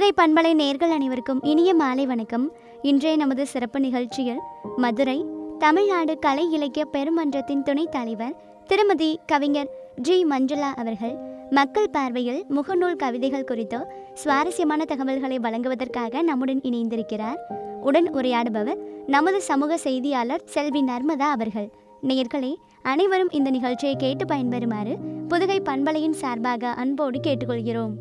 புதுகை பண்பலை நேர்கள் அனைவருக்கும் இனிய மாலை வணக்கம் இன்றைய நமது சிறப்பு நிகழ்ச்சியில் மதுரை தமிழ்நாடு கலை இலக்கிய பெருமன்றத்தின் துணைத் தலைவர் திருமதி கவிஞர் ஜி மஞ்சுளா அவர்கள் மக்கள் பார்வையில் முகநூல் கவிதைகள் குறித்து சுவாரஸ்யமான தகவல்களை வழங்குவதற்காக நம்முடன் இணைந்திருக்கிறார் உடன் உரையாடுபவர் நமது சமூக செய்தியாளர் செல்வி நர்மதா அவர்கள் நேயர்களே அனைவரும் இந்த நிகழ்ச்சியை கேட்டு பயன்பெறுமாறு புதுகை பண்பலையின் சார்பாக அன்போடு கேட்டுக்கொள்கிறோம்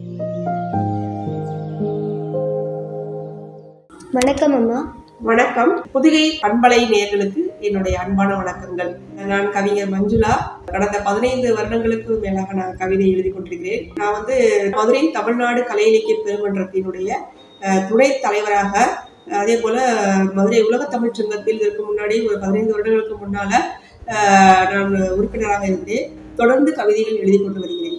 வணக்கம் அம்மா வணக்கம் புதுகை பண்பலை நேர்களுக்கு என்னுடைய அன்பான வணக்கங்கள் நான் கவிஞர் மஞ்சுளா கடந்த பதினைந்து வருடங்களுக்கு மேலாக நான் கவிதை எழுதி கொண்டிருக்கிறேன் நான் வந்து மதுரை தமிழ்நாடு கலை இலக்கிய பெருமன்றத்தினுடைய அஹ், துணைத் தலைவராக அதே போல மதுரை உலக தமிழ்ச் சங்கத்தில் இதற்கு முன்னாடி ஒரு பதினைந்து வருடங்களுக்கு முன்னால அஹ், நான் உறுப்பினராக இருந்தேன் தொடர்ந்து கவிதைகள் எழுதி கொண்டு வருகிறேன்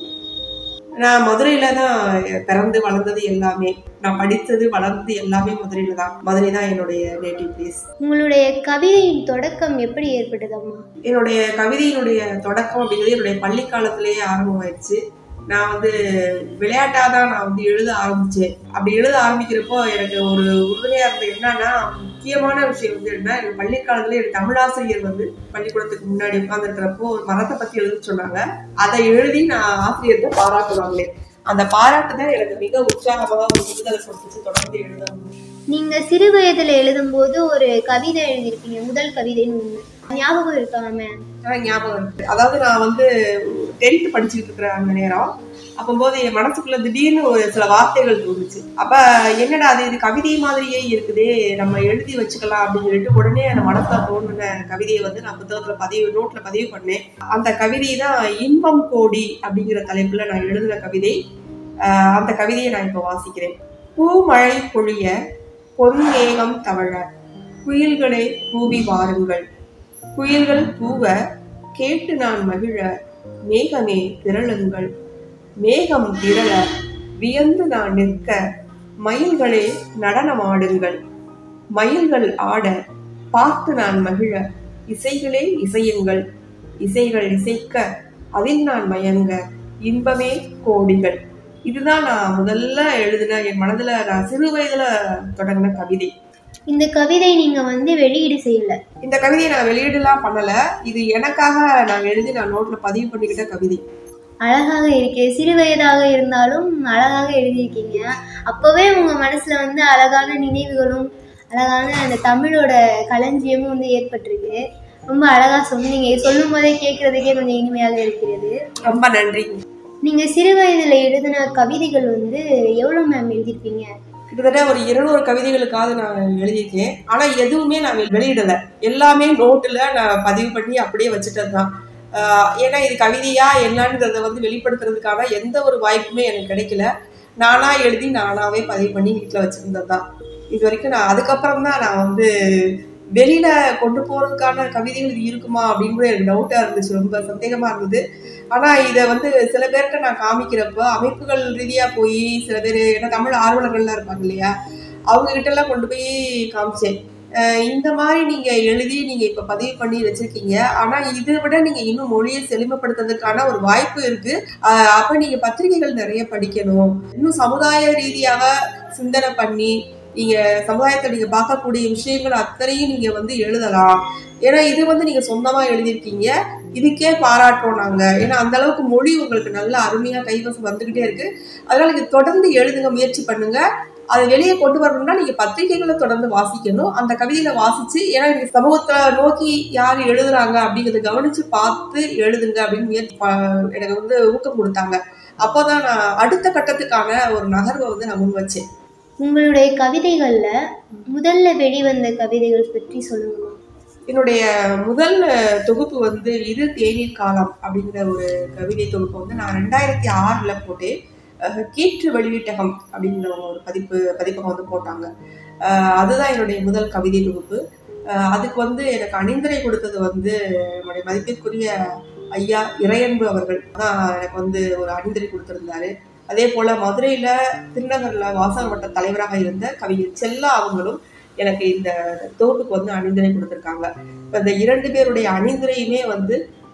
நான் மதுரையில தான் பிறந்து வளர்ந்தது எல்லாமே நான் படித்தது வளர்ந்தது எல்லாமே மதுரையில தான் மதுரை தான் என்னுடைய நேட்டிவ் பிளேஸ் உங்களுடைய கவிதையின் தொடக்கம் எப்படி ஏற்பட்டது அம்மா என்னுடைய கவிதையினுடைய தொடக்கம் அப்படிங்கிறது என்னுடைய பள்ளி காலத்திலேயே ஆரம்பமாயிடுச்சு நான் வந்து விளையாட்டாக தான் நான் வந்து எழுத ஆரம்பிச்சேன் அப்படி எழுத ஆரம்பிக்கிறப்போ எனக்கு ஒரு உறுதுணையாக இருந்தது என்னன்னா முக்கியமான விஷயம் வந்து என்ன எங்கள் பள்ளி காலத்துல என் தமிழாசிரியர் வந்து பள்ளிக்கூடத்துக்கு முன்னாடி உட்காந்துருக்கிறப்போ ஒரு மரத்தை பற்றி எழுத சொன்னாங்க அதை எழுதி நான் ஆசிரியர்கிட்ட பாராட்டுவாங்களே அந்த பாராட்டு தான் எனக்கு மிக உற்சாகமாக ஒரு விடுதலை கொடுத்துச்சு தொடர்ந்து எழுதணும் நீங்க சிறு வயதுல எழுதும்போது ஒரு கவிதை எழுதியிருப்பீங்க முதல் கவிதைன்னு ஒண்ணு ஞாபகம் இருக்கா மேம் ஆ, ஞாபகம் இருக்கு அதாவது நான் வந்து டென்த் படிச்சுட்டு இருக்கிற அந்த நேரம் அப்போது என் மனசுக்குள்ள திடீர்னு ஒரு சில வார்த்தைகள் தோணுச்சு அப்ப என்னடா அது இது கவிதை மாதிரியே இருக்குதே நம்ம எழுதி வச்சுக்கலாம் அப்படின்னு சொல்லிட்டு உடனே அந்த மனசுல தோணுன கவிதையை வந்து நான் புத்தகத்துல பதிவு நோட்ல பதிவு பண்ணேன் அந்த கவிதை தான் இன்பம் கோடி அப்படிங்கிற தலைப்புல நான் எழுதின கவிதை ஆஹ் அந்த கவிதையை நான் இப்போ வாசிக்கிறேன் பூமழை பொழிய பொன்மேகம் தவழ குயில்களே கூவி வாருங்கள் குயில்கள் கூவ கேட்டு நான் மகிழ மேகமே திரளுங்கள் மேகம் திரள வியந்து நான் நிற்க மயில்களே நடனமாடுங்கள் மயில்கள் ஆட பார்த்து நான் மகிழ இசைகளே இசையுங்கள் இசைகள் இசைக்க அதில் நான் மயங்க இன்பமே கோடிகள் இதுதான் நான் முதல்ல எழுதின என் மனதுல நான் சிறு வயதுல தொடங்கின கவிதை இந்த கவிதை நீங்க வந்து வெளியீடு செய்யல இந்த கவிதையை நான் வெளியீடுலாம் பண்ணல இது எனக்காக நான் எழுதி நான் நோட்ல பதிவு பண்ணிக்கிட்ட கவிதை அழகாக இருக்கு சிறு வயதாக இருந்தாலும் அழகாக எழுதியிருக்கீங்க அப்பவே உங்க மனசுல வந்து அழகான நினைவுகளும் அழகான அந்த தமிழோட களஞ்சியமும் வந்து ஏற்பட்டிருக்கு ரொம்ப அழகா சொன்னீங்க சொல்லும் போதே கேட்கறதுக்கே கொஞ்சம் இனிமையாக இருக்கிறது ரொம்ப நன்றி நீங்க சிறு வயதுல எழுதின கவிதைகள் வந்து எவ்வளவு மேம் எழுதியிருப்பீங்க கிட்டத்தட்ட ஒரு இருநூறு கவிதைகளுக்காவது நான் எழுதியிருக்கேன் ஆனா எதுவுமே நான் வெ- வெளியிடல எல்லாமே நோட்டுல நான் பதிவு பண்ணி அப்படியே வச்சுட்டது தான் ஆஹ் ஏன்னா இது கவிதையா என்னன்றதை வந்து வெளிப்படுத்துறதுக்கான எந்த ஒரு வாய்ப்புமே எனக்கு கிடைக்கல நானா எழுதி நானாவே பதிவு பண்ணி வீட்டில் வச்சிருந்தது தான் இது வரைக்கும் நான் அதுக்கப்புறம் தான் நான் வந்து வெளியில கொண்டு போறதுக்கான கவிதைகள் இது இருக்குமா அப்படின்னு கூட எனக்கு டவுட்டா இருந்துச்சு ரொம்ப சந்தேகமா இருந்தது ஆனா இதை வந்து சில பேர்கிட்ட நான் காமிக்கிறப்ப அமைப்புகள் ரீதியா போய் சில பேர் ஏன்னா தமிழ் ஆர்வலர்கள்லாம் இருப்பாங்க இல்லையா அவங்க கிட்ட எல்லாம் கொண்டு போய் காமிச்சேன் அஹ் இந்த மாதிரி நீங்க எழுதி நீங்க இப்ப பதிவு பண்ணி வச்சிருக்கீங்க ஆனா இதை விட நீங்க இன்னும் மொழியை செழுமைப்படுத்துறதுக்கான ஒரு வாய்ப்பு இருக்கு அஹ் அப்ப நீங்க பத்திரிகைகள் நிறைய படிக்கணும் இன்னும் சமுதாய ரீதியாக சிந்தனை பண்ணி நீங்க சமுதாயத்தை நீங்க பார்க்கக்கூடிய விஷயங்கள் அத்தனையும் நீங்க வந்து எழுதலாம் ஏன்னா இது வந்து நீங்க சொந்தமா எழுதியிருக்கீங்க இதுக்கே பாராட்டுறோம் நாங்க ஏன்னா அந்த அளவுக்கு மொழி உங்களுக்கு நல்ல அருமையா கைவசம் வந்துகிட்டே இருக்கு அதனால நீங்க தொடர்ந்து எழுதுங்க முயற்சி பண்ணுங்க அதை வெளியே கொண்டு வரணும்னா நீங்க பத்திரிகைகளை தொடர்ந்து வாசிக்கணும் அந்த கவிதையில வாசிச்சு ஏன்னா நீங்க சமூகத்தை நோக்கி யார் எழுதுறாங்க அப்படிங்கறத கவனிச்சு பார்த்து எழுதுங்க அப்படின்னு முயற்சி ப- எனக்கு வந்து ஊக்கம் கொடுத்தாங்க அப்போதான் நான் அடுத்த கட்டத்துக்கான ஒரு நகர்வை வந்து நான் முன் வச்சேன் உங்களுடைய கவிதைகள்ல முதல்ல வெளிவந்த கவிதைகள் பற்றி சொல்லுங்கம்மா என்னுடைய முதல் அஹ், தொகுப்பு வந்து இது தேநீர் காலம் அப்படிங்கிற ஒரு கவிதை தொகுப்பு வந்து நான் ரெண்டாயிரத்தி ஆறுல போட்டேன் அஹ், கீற்று வெளியீட்டகம் அப்படிங்கிற ஒரு பதிப்பு பதிப்பகம் வந்து போட்டாங்க அஹ், அதுதான் என்னுடைய முதல் கவிதை தொகுப்பு அஹ், அதுக்கு வந்து எனக்கு அணிந்துரை கொடுத்தது வந்து என்னுடைய மதிப்பிற்குரிய ஐயா இறையன்பு அவர்கள் தான் எனக்கு வந்து ஒரு அணிந்துரை கொடுத்திருந்தாரு அதே போல மதுரையில திருநகர்ல வாசக வட்ட தலைவராக இருந்த கவிஞர் செல்லா அவங்களும் எனக்கு இந்த தொகுப்புக்கு வந்து அணிந்துரை கொடுத்திருக்காங்க இப்ப இந்த இரண்டு பேருடைய அணிந்துரையுமே வந்து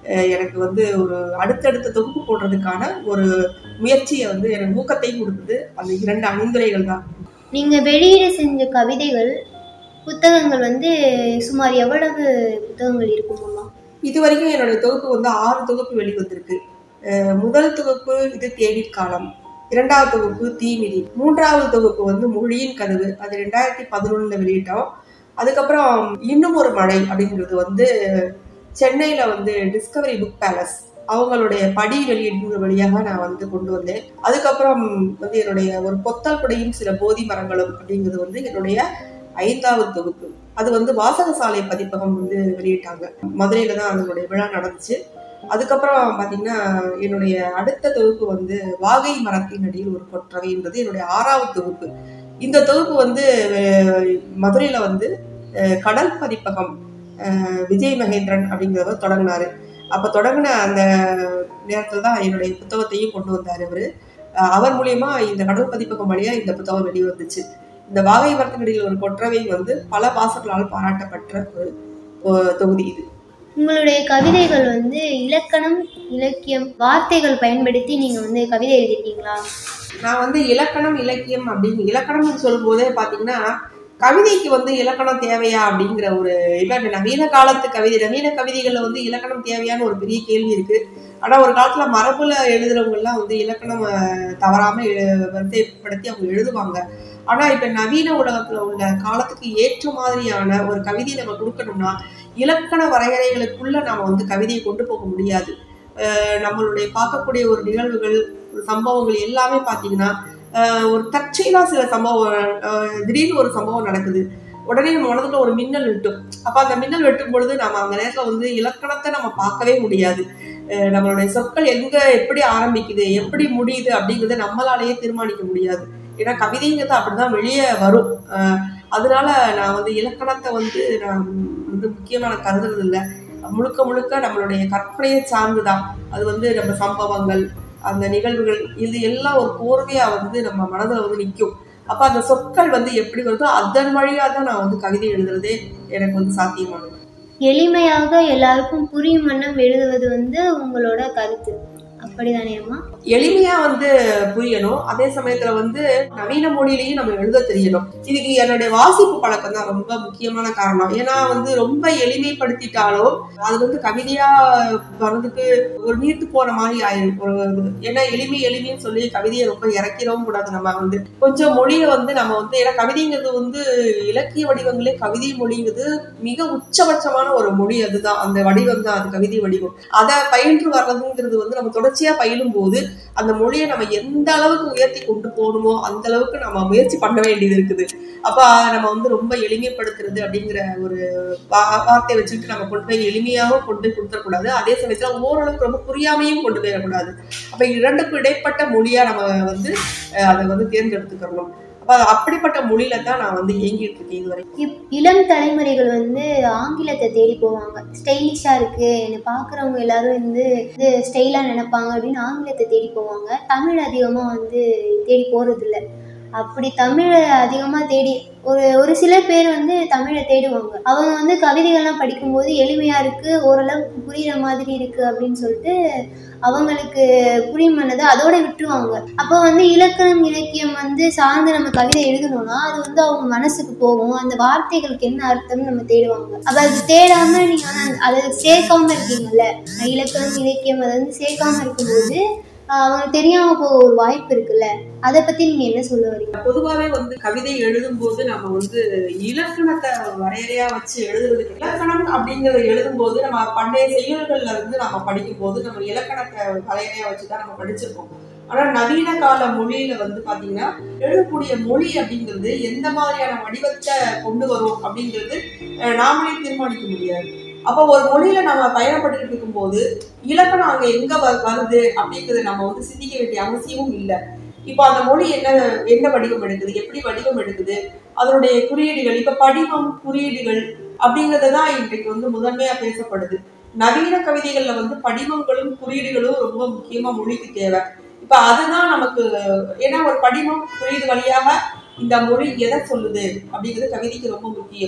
அஹ் எனக்கு வந்து ஒரு அடுத்தடுத்த தொகுப்பு போடுறதுக்கான ஒரு முயற்சியை வந்து எனக்கு ஊக்கத்தையும் கொடுத்தது அந்த இரண்டு அணிந்துரைகள் தான் நீங்க வெளியிட செஞ்ச கவிதைகள் புத்தகங்கள் வந்து சுமார் எவ்வளவு புத்தகங்கள் இருக்குமாம்மா இது வரைக்கும் என்னுடைய தொகுப்பு வந்து ஆறு தொகுப்பு வெளிவந்திருக்கு அஹ் முதல் தொகுப்பு இது தேநீர் காலம் இரண்டாவது தொகுப்பு தீமிதி மூன்றாவது தொகுப்பு வந்து மொழியின் கதவு அது ரெண்டாயிரத்தி பதினொன்னுல வெளியிட்டோம் அதுக்கப்புறம் இன்னும் ஒரு மழை அப்படிங்கிறது வந்து சென்னையில வந்து டிஸ்கவரி புக் பேலஸ் அவங்களுடைய படி வெளியீடு வழியாக நான் வந்து கொண்டு வந்தேன் அதுக்கப்புறம் வந்து என்னுடைய ஒரு பொத்தல் குடையும் சில போதி மரங்களும் அப்படிங்கிறது வந்து என்னுடைய ஐந்தாவது தொகுப்பு அது வந்து வாசகசாலை பதிப்பகம் வந்து வெளியிட்டாங்க மதுரையில தான் அதனுடைய விழா நடந்துச்சு அதுக்கப்புறம் பாத்தீங்கன்னா என்னுடைய அடுத்த தொகுப்பு வந்து வாகை மரத்தின் அடியில் ஒரு கொற்றவைன்றது என்னுடைய ஆறாவது தொகுப்பு இந்த தொகுப்பு வந்து அஹ், மதுரையில வந்து அஹ், கடல் பதிப்பகம் அஹ், விஜய் மகேந்திரன் அப்படிங்கிறவர் தொடங்கினாரு அப்ப தொடங்கின அந்த நேரத்துல தான் என்னுடைய புத்தகத்தையும் கொண்டு வந்தார் அவரு அஹ், அவர் மூலியமா இந்த கடல் பதிப்பகம் வழியா இந்த புத்தகம் வெளிவந்துச்சு இந்த வாகை மரத்தினடியில் ஒரு கொற்றவை வந்து பல வாசகர்களால் பாராட்டப்பட்ட ஒரு ஒரு தொகுதி இது உங்களுடைய கவிதைகள் வந்து இலக்கணம் இலக்கியம் வார்த்தைகள் பயன்படுத்தி நீங்க வந்து கவிதை எழுதிருக்கீங்களா நான் வந்து இலக்கணம் இலக்கியம் அப்படின்னு இலக்கணம்னு சொல்லும்போதே பார்த்தீங்கன்னா கவிதைக்கு வந்து இலக்கணம் தேவையா அப்படிங்கிற ஒரு இப்போ இந்த நவீன காலத்து கவிதை நவீன கவிதைகளில் வந்து இலக்கணம் தேவையான ஒரு பெரிய கேள்வி இருக்கு ஆனால் ஒரு காலத்துல மரபுல எழுதுறவங்க எல்லாம் வந்து இலக்கணம் அஹ், தவறாம எழு- வரிசைப்படுத்தி அவங்க எழுதுவாங்க ஆனா இப்ப நவீன உலகத்துல உள்ள காலத்துக்கு ஏற்ற மாதிரியான ஒரு கவிதையை நம்ம கொடுக்கணும்னா இலக்கண வரையறைகளுக்குள்ள நாம வந்து கவிதையை கொண்டு போக முடியாது அஹ், நம்மளுடைய பார்க்கக்கூடிய ஒரு நிகழ்வுகள் ஒரு சம்பவங்கள் எல்லாமே பார்த்தீங்கன்னா ஆஹ் ஒரு தற்செயலா சில சம்பவம் ஆஹ் திடீர்னு ஒரு சம்பவம் நடக்குது உடனே நம்ம மனதுல ஒரு மின்னல் வெட்டும் அப்ப அந்த மின்னல் வெட்டும் பொழுது நம்ம அந்த நேரத்துல வந்து இலக்கணத்தை நம்ம பார்க்கவே முடியாது ஆஹ் நம்மளுடைய சொற்கள் எங்க எப்படி ஆரம்பிக்குது எப்படி முடியுது அப்படிங்கறத நம்மளாலேயே தீர்மானிக்க முடியாது ஏன்னா கவிதைங்கிறது அப்படிதான் வெளியே வரும் ஆஹ் அதனால நான் வந்து இலக்கணத்தை வந்து நான் வந்து முக்கியமான கருதுறது இல்லை முழுக்க முழுக்க நம்மளுடைய கற்பனையை சார்ந்துதான் அது வந்து நம்ம சம்பவங்கள் அந்த நிகழ்வுகள் இது எல்லாம் ஒரு கோர்வையா வந்து நம்ம மனதில் வந்து நிற்கும் அப்ப அந்த சொற்கள் வந்து எப்படி வருதோ அதன் வழியா தான் நான் வந்து கவிதை எழுதுறதே எனக்கு வந்து சாத்தியமானது எளிமையாக எல்லாருக்கும் புரியும் வண்ணம் எழுதுவது வந்து உங்களோட கருத்து அப்படிதானே அம்மா எளிமையா வந்து புரியணும் அதே சமயத்துல வந்து நவீன மொழியிலையும் நம்ம எழுத தெரியணும் இதுக்கு என்னுடைய வாசிப்பு பழக்கம் தான் ரொம்ப முக்கியமான காரணம் ஏன்னா வந்து ரொம்ப எளிமைப்படுத்திட்டாலும் அது வந்து கவிதையா வர்றதுக்கு ஒரு நீர்த்து போற மாதிரி ஆயிடும் ஒரு ஏன்னா எளிமை எளிமைன்னு சொல்லி கவிதையை ரொம்ப இறக்கிறவும் கூடாது நம்ம வந்து கொஞ்சம் மொழியை வந்து நம்ம வந்து ஏன்னா கவிதைங்கிறது வந்து இலக்கிய வடிவங்களே கவிதை மொழிங்கிறது மிக உச்சபட்சமான ஒரு மொழி அதுதான் அந்த வடிவம் தான் அது கவிதை வடிவம் அதை பயின்று வர்றதுங்கிறது வந்து நம்ம தொடர்ச்சியா பயிலும் போது அந்த மொழியை நம்ம எந்த அளவுக்கு உயர்த்தி கொண்டு போகணுமோ அந்த அளவுக்கு நம்ம முயற்சி பண்ண வேண்டியது இருக்குது அப்ப அதை நம்ம வந்து ரொம்ப எளிமைப்படுத்துறது அப்படிங்கிற ஒரு வா- வார்த்தையை வச்சுட்டு நம்ம கொண்டு போய் எளிமையாகவும் கொண்டு போய் கொடுத்துடக்கூடாது அதே சமயத்துல ஓரளவுக்கு ரொம்ப புரியாமையும் கொண்டு போயிடக்கூடாது அப்ப இரண்டுக்கும் இடைப்பட்ட மொழியா நம்ம வந்து அஹ், அதை வந்து தேர்ந்தெடுத்துக்கணும் அப்ப அப்படிப்பட்ட மொழியில தான் நான் வந்து இயங்கிட்டு இருக்கேன் இதுவரை இப்- இளம் தலைமுறைகள் வந்து ஆங்கிலத்தை தேடி போவாங்க ஸ்டைலிஷா இருக்கு என்னை பார்க்குறவங்க எல்லாரும் வந்து இது ஸ்டைலா நினைப்பாங்க அப்படின்னு ஆங்கிலத்தை தேடி போவாங்க தமிழ் அதிகமா வந்து தேடி போறது இல்ல அப்படி தமிழை அதிகமா தேடி ஒரு ஒரு சில பேர் வந்து தமிழை தேடுவாங்க அவங்க வந்து கவிதைகள்லாம் படிக்கும்போது எளிமையா இருக்கு ஓரளவுக்கு புரியுற மாதிரி இருக்கு அப்படின்னு சொல்லிட்டு அவங்களுக்கு புரியும் பண்ணதை அதோட விட்டுருவாங்க அப்போ வந்து இலக்கணம் இலக்கியம் வந்து சார்ந்து நம்ம கவிதை எழுதணும்னா அது வந்து அவங்க மனசுக்கு போகும் அந்த வார்த்தைகளுக்கு என்ன அர்த்தம்னு நம்ம தேடுவாங்க அப்ப அது தேடாம நீங்க வந்து அதை சேர்க்காம இருக்கீங்கல்ல இலக்கணம் இலக்கியம் அதை வந்து சேர்க்காம இருக்கும்போது ஆஹ் அவங்களுக்கு தெரியாம போக ஒரு வாய்ப்பு இருக்குல்ல அதை பத்தி நீங்க என்ன சொல்ல வரீங்க பொதுவாவே வந்து கவிதை எழுதும் போது நம்ம வந்து இலக்கணத்தை வரையறையா வச்சு எழுதுறதுக்கு இலக்கணம் அப்படிங்கறத எழுதும் போது நம்ம பண்டைய செய்யுள்கள்ல இருந்து நம்ம படிக்கும் போது நம்ம இலக்கணத்தை வரையறையா வச்சுதான் நம்ம படிச்சிருப்போம் ஆனா நவீன கால மொழியில வந்து பாத்தீங்கன்னா எழுதக்கூடிய மொழி அப்படிங்கிறது எந்த மாதிரியான வடிவத்தை கொண்டு வரும் அப்படிங்கிறது அஹ், நாமளே தீர்மானிக்க முடியாது அப்போ ஒரு மொழியில நம்ம பயணப்பட்டுக்கிட்டு இருக்கும்போது இலக்கணம் அங்க எங்க வ- வருது அப்படிங்கறத நம்ம வந்து சிந்திக்க வேண்டிய அவசியமும் இல்லை இப்போ அந்த மொழி என்ன என்ன வடிவம் எடுக்குது எப்படி வடிவம் எடுக்குது அதனுடைய குறியீடுகள் இப்ப படிவம் குறியீடுகள் அப்படிங்கறது தான் இன்றைக்கு வந்து முதன்மையா பேசப்படுது நவீன கவிதைகள்ல வந்து படிவங்களும் குறியீடுகளும் ரொம்ப முக்கியமா மொழிக்கு தேவை இப்ப அதுதான் நமக்கு ஏன்னா ஒரு படிவம் குறியீடு வழியாக இந்த மொழி எதை சொல்லுது அப்படிங்கிறது கவிதைக்கு ரொம்ப முக்கியம் அப்ப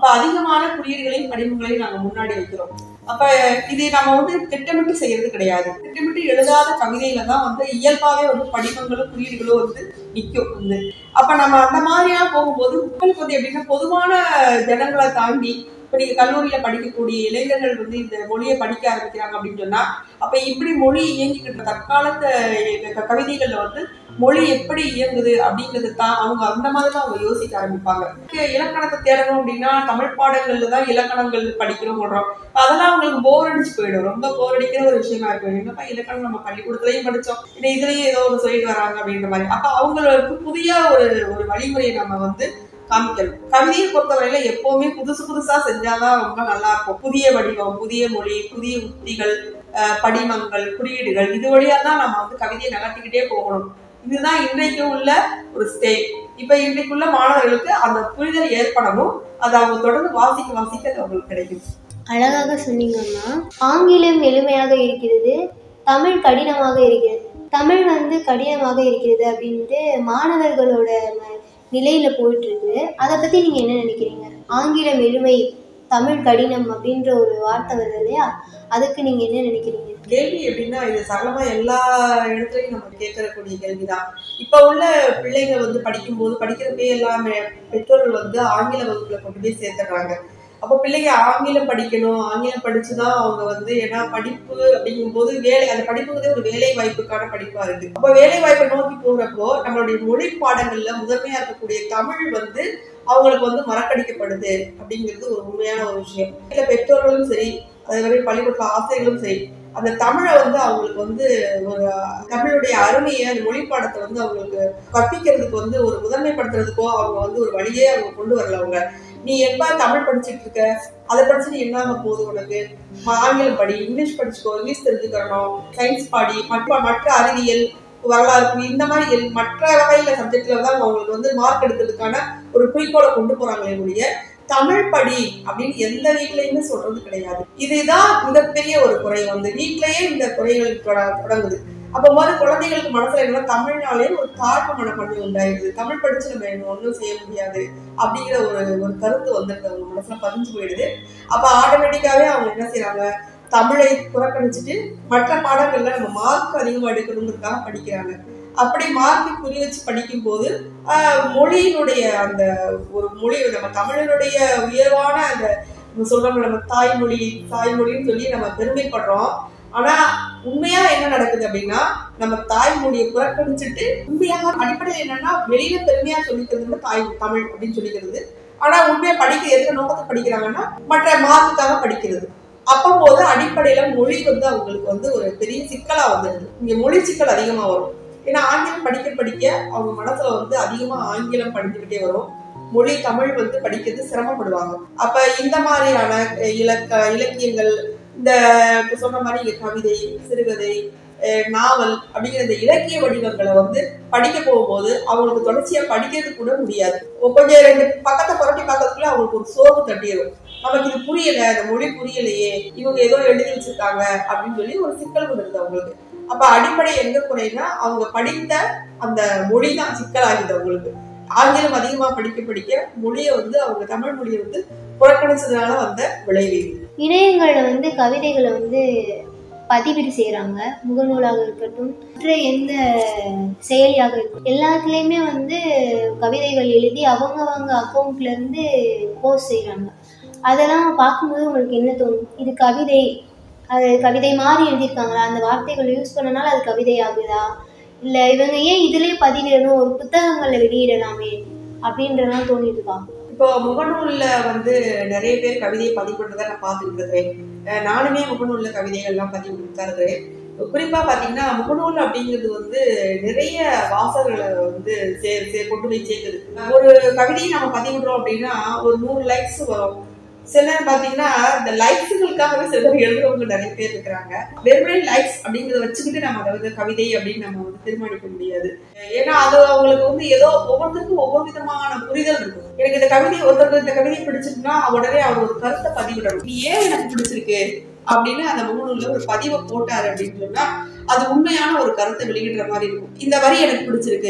அப்ப அதிகமான குறியீடுகளையும் படிமங்களையும் நாங்க முன்னாடி வைக்கிறோம் அப்ப இது நம்ம வந்து திட்டமிட்டு செய்யறது கிடையாது திட்டமிட்டு எழுதாத கவிதையில தான் வந்து இயல்பாவே வந்து படிமங்களும் குறியீடுகளும் வந்து நிற்கும் வந்து அப்ப நம்ம அந்த மாதிரியா போகும்போது மக்களுக்கு வந்து எப்படின்னா பொதுவான ஜனங்களை தாண்டி இப்ப நீங்க கல்லூரியில படிக்கக்கூடிய இளைஞர்கள் வந்து இந்த மொழியை படிக்க ஆரம்பிக்கிறாங்க அப்படின்னு சொன்னா அப்ப இப்படி மொழி இயங்கிக்கிட்டு தற்காலத்த க- கவிதைகள்ல வந்து மொழி எப்படி இயங்குது அப்படிங்கிறது தான் அவங்க அந்த மாதிரி தான் அவங்க யோசிக்க ஆரம்பிப்பாங்க இங்க இலக்கணத்தை தேடணும் அப்படின்னா தமிழ் பாடங்கள்ல தான் இலக்கணங்கள் படிக்கிறோம் சொல்றோம் அதெல்லாம் அவங்களுக்கு போர் அடிச்சு போயிடும் ரொம்ப போர் அடிக்கிற ஒரு விஷயமா இருக்கும் என்னப்பா இலக்கணம் நம்ம பள்ளிக்கூடத்துலயும் படிச்சோம் இல்லை இதுலயும் ஏதோ ஒரு சொல்லிட்டு வராங்க அப்படின்ற மாதிரி அப்ப அவங்களுக்கு புதிய ஒரு ஒரு வழிமுறையை நம்ம வந்து காமிக்கணும் கவிதையை பொறுத்தவரையில எப்பவுமே புதுசு புதுசா செஞ்சாதான் ரொம்ப நல்லா இருக்கும் புதிய வடிவம் புதிய மொழி புதிய உத்திகள் அஹ், படிமங்கள் குறியீடுகள் இது வழியா தான் நம்ம வந்து கவிதையை நகர்த்திக்கிட்டே போகணும் இதுதான் இன்றைக்கு உள்ள ஒரு ஸ்டேட் இப்ப இன்றைக்குள்ள மாணவர்களுக்கு அந்த புரிதல் ஏற்படணும் அது அவங்க தொடர்ந்து வாசிக்க வாசிக்க அது அவங்களுக்கு கிடைக்கும் அழகாக சொன்னீங்கம்மா ஆங்கிலம் எளிமையாக இருக்கிறது தமிழ் கடினமாக இருக்கிறது தமிழ் வந்து கடினமாக இருக்கிறது அப்படின்ட்டு மாணவர்களோட ம- நிலையில போயிட்டு இருக்கு அதை பத்தி நீங்க என்ன நினைக்கிறீங்க ஆங்கிலம் எளிமை தமிழ் கடினம் அப்படின்ற ஒரு வார்த்தை வருது இல்லையா அதுக்கு நீங்க என்ன நினைக்கிறீங்க கேள்வி எப்படின்னா இது சரளமா எல்லா இடத்துலயும் நம்ம கேட்கறக்கூடிய கேள்விதான் இப்ப உள்ள பிள்ளைங்க வந்து படிக்கும்போது படிக்கிறப்பே எல்லாமே பெற்றோர்கள் வந்து ஆங்கில வகுப்புல கொண்டு போய் சேர்த்துடுறாங்க அப்போ பிள்ளைங்க ஆங்கிலம் படிக்கணும் ஆங்கிலம் படிச்சுதான் அவங்க வந்து ஏன்னா படிப்பு அப்படிங்கும்போது வேலை அந்த படிப்புங்கிறதே ஒரு வேலை வாய்ப்புக்கான படிப்பா இருக்கு அப்போ வேலை வாய்ப்பை நோக்கி போகிறப்போ நம்மளுடைய மொழி பாடங்கள்ல முதன்மையா இருக்கக்கூடிய தமிழ் வந்து அவங்களுக்கு வந்து மறக்கடிக்கப்படுது அப்படிங்கிறது ஒரு உண்மையான ஒரு விஷயம் இல்ல பெற்றோர்களும் சரி அதே மாதிரி பள்ளிக்கூடத்துல ஆசிரியர்களும் சரி அந்த தமிழை வந்து அவங்களுக்கு வந்து ஒரு தமிழுடைய அருமையை அந்த மொழி பாடத்தை வந்து அவங்களுக்கு கற்பிக்கிறதுக்கு வந்து ஒரு முதன்மைப்படுத்துறதுக்கோ அவங்க வந்து ஒரு வழியே அவங்க கொண்டு வரல அவங்க நீ எப்ப தமிழ் படிச்சிட்டு இருக்க அதை படிச்சு நீ என்ன போகுது உனக்கு ம- ஆங்கிலம் படி இங்கிலீஷ் படிச்சுக்கோ இங்கிலீஷ் தெரிஞ்சுக்கணும் சயின்ஸ் படி மற்ற மற்ற அறிவியல் வரலாறு இந்த மாதிரி எல்- மற்ற வகையில சப்ஜெக்ட்ல தான் அவங்களுக்கு வந்து மார்க் எடுக்கிறதுக்கான ஒரு குறிக்கோளை கொண்டு போறாங்களே ஒழிய தமிழ் படி அப்படின்னு எந்த வீட்லயுமே சொல்றது கிடையாது இதுதான் மிகப்பெரிய ஒரு குறை வந்து வீட்லயே இந்த குறைகள் தொட- தொடங்குது அப்போ போது குழந்தைகளுக்கு மனசுல என்ன தமிழ்னாலே ஒரு தாழ்வு மனப்பான்மை உண்டாயிடுது தமிழ் படிச்சு நம்ம என்ன ஒன்றும் செய்ய முடியாது அப்படிங்கிற ஒரு ஒரு கருத்து வந்துடுது அவங்க மனசுல பதிஞ்சு போயிடுது அப்ப ஆட்டோமேட்டிக்காவே அவங்க என்ன செய்றாங்க தமிழை புறக்கணிச்சுட்டு மற்ற பாடங்கள்ல நம்ம மார்க் அதிகமா எடுக்கணுங்கிறதுக்காக படிக்கிறாங்க அப்படி மார்க்கு குறி வச்சு படிக்கும்போது ஆஹ், மொழியினுடைய அந்த ஒரு மொழி நம்ம தமிழனுடைய உயர்வான அந்த நம்ம சொல்றோம் நம்ம தாய்மொழி தாய்மொழின்னு சொல்லி நம்ம பெருமைப்படுறோம் ஆனா உண்மையா என்ன நடக்குது அப்படின்னா நம்ம தாய்மொழியை புறக்கணிச்சுட்டு உண்மையாக அடிப்படையில் என்னன்னா வெளியில பெருமையா சொல்லிக்கிறது வந்து தாய் தமிழ் அப்படின்னு சொல்லிக்கிறது ஆனா உண்மையா படிக்க எந்த நோக்கத்தை படிக்கிறாங்கன்னா மற்ற மார்க்குக்காக படிக்கிறது அப்போது அடிப்படையில மொழி வந்து அவங்களுக்கு வந்து ஒரு பெரிய சிக்கலா வந்துடுது இங்க மொழி சிக்கல் அதிகமா வரும் ஏன்னா ஆங்கிலம் படிக்க படிக்க அவங்க மனசுல வந்து அதிகமா ஆங்கிலம் படிச்சுக்கிட்டே வரும் மொழி தமிழ் வந்து படிக்கிறது சிரமப்படுவாங்க அப்ப இந்த மாதிரியான அஹ், இலக்க இலக்கியங்கள் இந்த இப்ப சொன்ன மாதிரி இங்க கவிதை சிறுகதை அஹ், நாவல் அப்படிங்கிற இந்த இலக்கிய வடிவங்களை வந்து படிக்க போகும்போது அவங்களுக்கு தொடர்ச்சியா படிக்கிறது கூட முடியாது கொஞ்சம் ரெண்டு பக்கத்தை புரட்டி பார்க்கறதுக்குள்ள அவங்களுக்கு ஒரு சோர்வு தட்டிடும் நமக்கு இது புரியல இந்த மொழி புரியலையே இவங்க ஏதோ எழுதி வச்சிருக்காங்க அப்படின்னு சொல்லி ஒரு சிக்கல் வந்துருது அவங்களுக்கு அப்ப அடிப்படை எங்க குறைனா அவங்க படித்த அந்த மொழி தான் சிக்கலாகுது அவங்களுக்கு ஆங்கிலம் அதிகமா படிக்க படிக்க மொழியை வந்து அவங்க தமிழ் மொழியை வந்து புறக்கணிச்சதுனால வந்த விளைவு இது. இணையங்கள்ல வந்து கவிதைகளை வந்து பதிவீடு செய்கிறாங்க முகநூலாக இருக்கட்டும் மற்ற எந்த செயலியாக இருக்கட்டும் எல்லாத்துலேயுமே வந்து கவிதைகள் எழுதி அவங்கவங்க அக்கௌண்ட்ல இருந்து போஸ்ட் செய்கிறாங்க அதெல்லாம் பார்க்கும்போது உங்களுக்கு என்ன தோணும் இது கவிதை அது கவிதை மாதிரி எழுதியிருக்காங்களா அந்த வார்த்தைகள் யூஸ் பண்ணனால அது கவிதை ஆகுதா இல்லை இவங்க ஏன் இதுலேயே பதிவிடணும் ஒரு புத்தகங்களில் வெளியிடலாமே அப்படின்றலாம் தோணிட்டுருக்கா இப்போ முகநூல்ல வந்து நிறைய பேர் கவிதையை பதிவு பண்றதை நான் பார்த்துட்டு இருக்கிறேன் அஹ் நானுமே முகநூல்ல கவிதைகள்லாம் பதிவு தான் இருக்கிறேன் குறிப்பா பாத்தீங்கன்னா முகநூல் அப்படிங்கிறது வந்து நிறைய வாசகர்களை வந்து சே சே கொண்டு போய் சேர்க்குது ஒரு கவிதையை நம்ம பதிவிடுறோம் அப்படின்னா ஒரு நூறு லைக்ஸ் வரும் சிலர் பாத்தீங்கன்னா இந்த லைக்ஸுகளுக்காகவே சில பேர் எழுதுறவங்க நிறைய பேர் இருக்கிறாங்க வெறுமனே லைக்ஸ் அப்படிங்கிறத வச்சுக்கிட்டு நம்ம அதை வந்து கவிதை அப்படின்னு நம்ம வந்து தீர்மானிக்க முடியாது ஏன்னா அது அவங்களுக்கு வந்து ஏதோ ஒவ்வொருத்தருக்கும் ஒவ்வொரு விதமான புரிதல் இருக்கும் எனக்கு இந்த கவிதை ஒருத்தருக்கு இந்த கவிதை பிடிச்சிருக்குன்னா உடனே அவர் ஒரு கருத்தை பதிவிடணும் இது ஏன் எனக்கு பிடிச்சிருக்கு அப்படின்னு அந்த முகநூல்ல ஒரு பதிவை போட்டாரு அப்படின்னு சொன்னா அது உண்மையான ஒரு கருத்தை வெளியிடுற மாதிரி இருக்கும் இந்த வரி எனக்கு பிடிச்சிருக்கு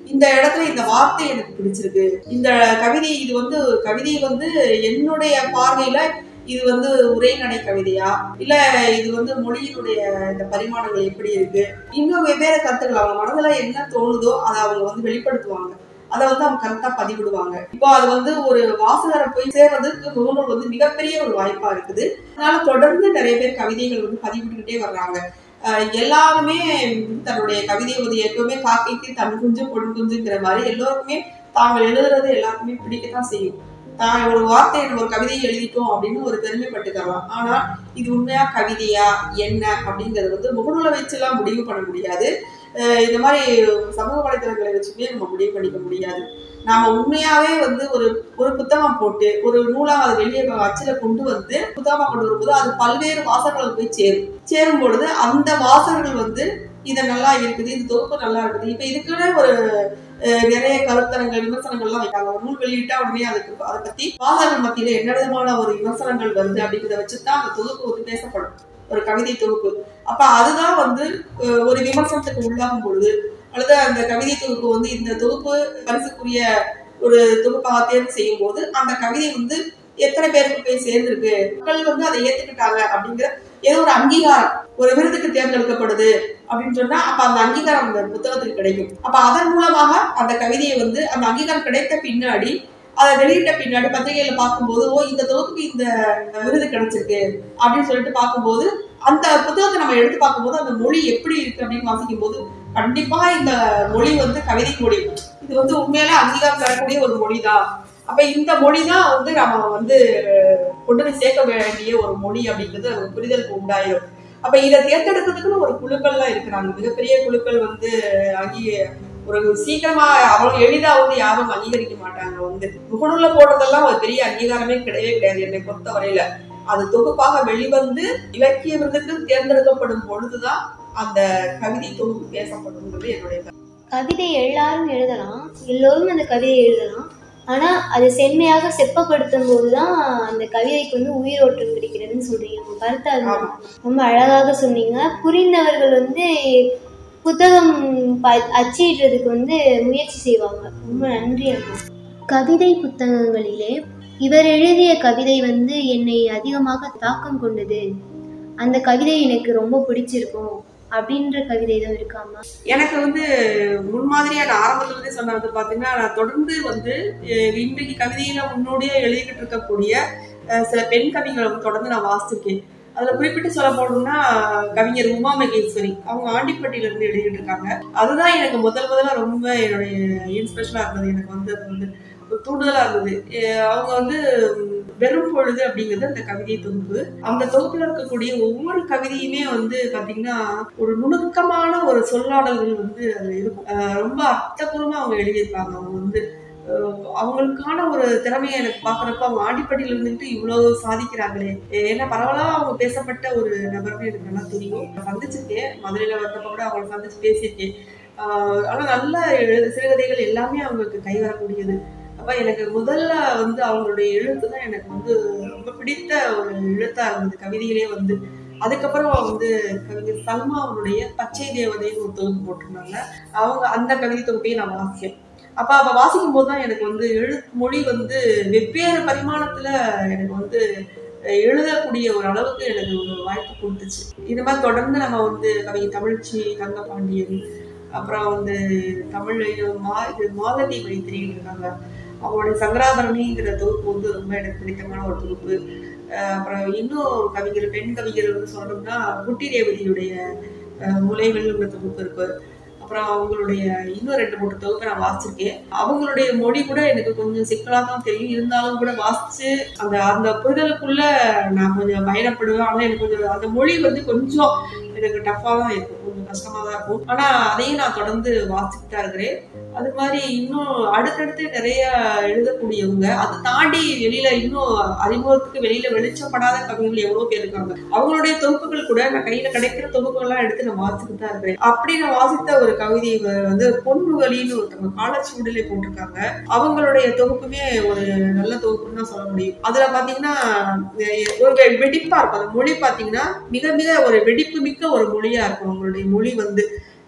இந்த இடத்துல இந்த வார்த்தை எனக்கு பிடிச்சிருக்கு இந்த கவிதை இது வந்து கவிதை வந்து என்னுடைய பார்வையில இது வந்து உரைநடை கவிதையா இல்ல இது வந்து மொழியினுடைய இந்த பரிமாணங்கள் எப்படி இருக்கு இன்னும் வெவ்வேறு கருத்துக்கள் அவங்க மனதுல என்ன தோணுதோ அதை அவங்க வந்து வெளிப்படுத்துவாங்க அதை வந்து அவங்க கரெக்டா பதிவிடுவாங்க இப்போ அது வந்து ஒரு வாசகரை போய் சேர்றதுக்கு முகநூல் வந்து மிகப்பெரிய ஒரு வாய்ப்பா இருக்குது அதனால தொடர்ந்து நிறைய பேர் கவிதைகள் வந்து பதிவிட்டுக்கிட்டே வர்றாங்க அஹ் எல்லாருமே தன்னுடைய கவிதையை வந்து எப்பவுமே காக்கைக்கு தன் குஞ்சு பொன் குஞ்சுங்கிற மாதிரி எல்லோருக்குமே தாங்கள் எழுதுறது எல்லாருக்குமே பிடிக்கத்தான் செய்யும் தான் ஒரு வார்த்தை ஒரு கவிதையை எழுதிட்டோம் அப்படின்னு ஒரு பெருமைப்பட்டுக்கலாம் ஆனா இது உண்மையா கவிதையா என்ன அப்படிங்கறது வந்து முகநூலை வச்சுலாம் முடிவு பண்ண முடியாது அஹ் இந்த மாதிரி சமூக வலைதளங்களை வச்சுமே நம்ம முடிவு பண்ணிக்க முடியாது நாம உண்மையாவே வந்து ஒரு ஒரு புத்தகம் போட்டு ஒரு நூலா அதை வெளியே அச்சுல கொண்டு வந்து புத்தகமா கொண்டு வரும்போது அது பல்வேறு வாசகங்களுக்கு போய் சேரும் சேரும் பொழுது அந்த வாசகர்கள் வந்து இது நல்லா இருக்குது இது தொகுப்பு நல்லா இருக்குது இப்ப இதுக்குன்னு ஒரு அஹ், நிறைய கருத்தரங்கள் விமர்சனங்கள்லாம் வைக்காங்க ஒரு நூல் வெளியிட்டா உடனே அதுக்கு அதை பத்தி வாசகர்கள் மத்தியில என்ன விதமான ஒரு விமர்சனங்கள் வருது அப்படிங்கிறத வச்சுதான் அந்த தொகுப்பு வந்து பேசப்படும் ஒரு கவிதை தொகுப்பு அப்ப அதுதான் வந்து அஹ், ஒரு விமர்சனத்துக்கு உள்ளாகும் பொழுது அல்லது அந்த கவிதை தொகுப்பு வந்து இந்த தொகுப்பு பரிசுக்குரிய ஒரு தொகுப்பாக தேர்வு செய்யும் போது அந்த கவிதை வந்து எத்தனை பேருக்கு போய் சேர்ந்திருக்கு மக்கள் வந்து அதை ஏத்துக்கிட்டாங்க அப்படிங்கிற ஏதோ ஒரு அங்கீகாரம் ஒரு விருதுக்கு தேர்ந்தெடுக்கப்படுது அப்படின்னு சொன்னா அப்ப அந்த அங்கீகாரம் அந்த புத்தகத்துக்கு கிடைக்கும் அப்ப அதன் மூலமாக அந்த கவிதையை வந்து அந்த அங்கீகாரம் கிடைத்த பின்னாடி அதை வெளியிட்ட பின்னாடி பத்திரிகையில பார்க்கும்போது ஓ இந்த தொகுப்புக்கு இந்த விருது கிடைச்சிருக்கு அப்படின்னு சொல்லிட்டு பார்க்கும்போது அந்த புத்தகத்தை நம்ம எடுத்து பார்க்கும்போது அந்த மொழி எப்படி இருக்கு அப்படின்னு வாசிக்கும் போது கண்டிப்பா இந்த மொழி வந்து கவிதை மொழி இது வந்து உண்மையிலே அங்கீகாரம் தரக்கூடிய ஒரு மொழி தான் அப்ப இந்த மொழி தான் வந்து நம்ம வந்து கொண்டு போய் சேர்க்க வேண்டிய ஒரு மொழி அப்படிங்கிறது அது புரிதலுக்கு உண்டாயிரும் அப்ப இதை தேர்ந்தெடுக்கிறதுக்குன்னு ஒரு குழுக்கள்லாம் இருக்கிறாங்க மிகப்பெரிய குழுக்கள் வந்து அங்கீ ஒரு சீக்கிரமா அவ்வளவு எளிதா வந்து யாரும் அங்கீகரிக்க மாட்டாங்க வந்து முகநூல்ல போடுறதெல்லாம் ஒரு பெரிய அங்கீகாரமே கிடையவே கிடையாது என்னை பொறுத்த வரையில அது தொகுப்பாக வெளிவந்து இலக்கிய விருதுக்கு தேர்ந்தெடுக்கப்படும் பொழுதுதான் அந்த கவிதை தொகுப்பு பேசப்படுங்கிறது என்னுடைய கருத்து. கவிதை எல்லாரும் எழுதலாம் எல்லோரும் அந்த கவிதையை எழுதலாம் ஆனால் அது செம்மையாக செப்பப்படுத்தும் போது தான் அந்த கவிதைக்கு வந்து உயிரோட்டம் கிடைக்கிறதுன்னு சொல்றீங்க உங்க கருத்தை அது ஆமா. ரொம்ப அழகாக சொன்னீங்க புரிந்தவர்கள் வந்து புத்தகம் ப- அச்சிடுறதுக்கு வந்து முயற்சி செய்வாங்க ரொம்ப நன்றி அம்மா கவிதை புத்தகங்களிலே இவர் எழுதிய கவிதை வந்து என்னை அதிகமாக தாக்கம் கொண்டது அந்த கவிதை எனக்கு ரொம்ப பிடிச்சிருக்கும் அப்படின்ற கவிதை தான் இருக்காமா எனக்கு வந்து முன்மாதிரியா நான் ஆரம்பத்துல இருந்தே சொன்ன வந்து பாத்தீங்கன்னா நான் தொடர்ந்து வந்து அஹ், இன்றைக்கு கவிதையில முன்னோடியா எழுதிக்கிட்டு இருக்கக்கூடிய அஹ், சில பெண் கவிகளை வந்து தொடர்ந்து நான் வாசிச்சிருக்கேன் அதுல குறிப்பிட்டு சொல்ல போனோம்னா கவிஞர் உமா மகேஸ்வரி அவங்க ஆண்டிப்பட்டியில இருந்து எழுதிட்டு இருக்காங்க அதுதான் எனக்கு முதல் முதல்ல ரொம்ப என்னுடைய இன்ஸ்பிரேஷனா இருந்தது எனக்கு வந்து அது வந்து ஒரு தூண்டுதலா இருந்தது அஹ், அவங்க வந்து உம், வெறும் பொழுது அப்படிங்கிறது அந்த கவிதை தொகுப்பு அந்த தொகுப்புல இருக்கக்கூடிய ஒவ்வொரு கவிதையுமே வந்து பாத்தீங்கன்னா ஒரு நுணுக்கமான ஒரு சொல்லாடல்கள் வந்து அதுல இருக்கும் அஹ் ரொம்ப அர்த்தபூர்வமா அவங்க எழுதியிருப்பாங்க அவங்க வந்து அஹ் அவங்களுக்கான ஒரு திறமையை எனக்கு பாக்குறப்ப அவங்க ஆண்டிப்பட்டியில இருந்துட்டு இவ்வளவு சாதிக்கிறாங்களே ஏன்னா பரவலா அவங்க பேசப்பட்ட ஒரு நபர்னு எனக்கு நல்லா தெரியும் நான் சந்திச்சிருக்கேன் மதுரையில வந்தப்ப கூட அவங்களை சந்திச்சு பேசியிருக்கேன் ஆஹ் ஆனா நல்ல எழு- சிறுகதைகள் எல்லாமே அவங்களுக்கு கை வரக்கூடியது அப்ப எனக்கு முதல்ல வந்து அவங்களுடைய எழுத்து தான் எனக்கு வந்து ரொம்ப பிடித்த ஒரு எழுத்தா இருந்தது கவிதையிலே வந்து அதுக்கப்புறம் வந்து கவிஞர் சல்மா அவருடைய பச்சை தேவதைன்னு ஒரு தொகுப்பு போட்டிருந்தாங்க அவங்க அந்த கவிதை தொகுப்பையும் நான் வாசிச்சேன் அப்ப அவ வாசிக்கும் போது தான் எனக்கு வந்து எழு மொழி வந்து வெவ்வேறு பரிமாணத்துல எனக்கு வந்து அஹ், எழுதக்கூடிய ஒரு அளவுக்கு எனக்கு ஒரு வாய்ப்பு கொடுத்துச்சு இது மாதிரி தொடர்ந்து நம்ம வந்து கவிஞர் தமிழ்ச்சி தங்கபாண்டியன் அப்புறம் வந்து தமிழ் மா இது மாலதி மைத்திரி இருக்காங்க அவங்களுடைய சங்கராபரணிங்கிற தொகுப்பு வந்து ரொம்ப எனக்கு பிடித்தமான ஒரு தொகுப்பு அஹ் அப்புறம் இன்னும் கவிஞர் பெண் கவிஞர் வந்து சொல்லணும்னா குட்டி ரேவதியுடைய அஹ், முலைகள்ங்கிற தொகுப்பு இருக்கு அப்புறம் அவங்களுடைய இன்னும் ரெண்டு மூணு தொகுப்பை நான் வாசிச்சிருக்கேன் அவங்களுடைய மொழி கூட எனக்கு கொஞ்சம் சிக்கலா தான் தெரியும் இருந்தாலும் கூட வாசிச்சு அந்த அந்த புரிதலுக்குள்ள நான் கொஞ்சம் பயணப்படுவேன் ஆனா எனக்கு கொஞ்சம் அந்த மொழி வந்து கொஞ்சம் எனக்கு டஃப்பா தான் இருக்கும் கொஞ்சம் கஷ்டமா தான் இருக்கும் ஆனா அதையும் நான் தொடர்ந்து வாசிச்சுட்டு தான் இருக்கிறேன் அது மாதிரி இன்னும் அடுத்தடுத்து நிறைய எழுதக்கூடியவங்க அதை தாண்டி வெளியில இன்னும் அறிமுகத்துக்கு வெளியில வெளிச்சப்படாத கவிஞர்கள் எவ்வளவு பேர் இருக்காங்க அவங்களுடைய தொகுப்புகள் கூட நான் கையில கிடைக்கிற தொகுப்புகள்லாம் எடுத்து நான் வாசிச்சுட்டு தான் இருக்கிறேன் அப்படி நான் வாசித்த ஒரு கவிதை வ- வந்து பொன்முகலின்னு ஒருத்தவங்க காலச்சூடிலே போட்டிருக்காங்க அவங்களுடைய தொகுப்புமே ஒரு நல்ல தொகுப்புன்னு தான் சொல்ல முடியும் அதுல பாத்தீங்கன்னா அஹ் ஒரு வெ- வெடிப்பா இருக்கும் அந்த மொழி பாத்தீங்கன்னா மிக மிக ஒரு வெடிப்பு மிக்க ஒரு மொழியா இருக்கும் அவங்களுடைய மொழி வந்து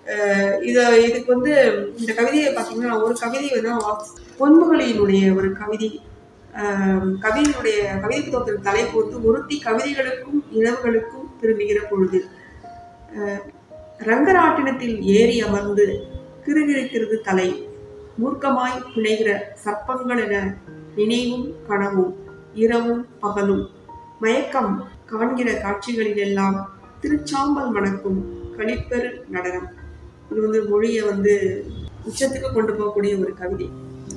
அஹ் இத இதுக்கு வந்து இந்த கவிதையை பார்த்தீங்கன்னா ஒரு கவிதை வந்து நான் வாசி- பொன்முகளியினுடைய ஒரு கவிதை அஹ் கவிதையினுடைய கவிதை புத்தகத்தின் தலைப்பு வந்து ஒருத்தி கவிதைகளுக்கும் இரவுகளுக்கும் திரும்புகிற பொழுது அஹ் ரங்கராட்டினத்தில் ஏறி அமர்ந்து கிறுகிறுக்கிறது தலை மூர்க்கமாய் பிணைகிற சர்ப்பங்கள் என நினைவும் கனவும் இரவும் பகலும் மயக்கம் காண்கிற காட்சிகளிலெல்லாம் திருச்சாம்பல் மணக்கும் களிப்பெரு நடனம் இது வந்து மொழியை வந்து உச்சத்துக்கு கொண்டு போகக்கூடிய ஒரு கவிதை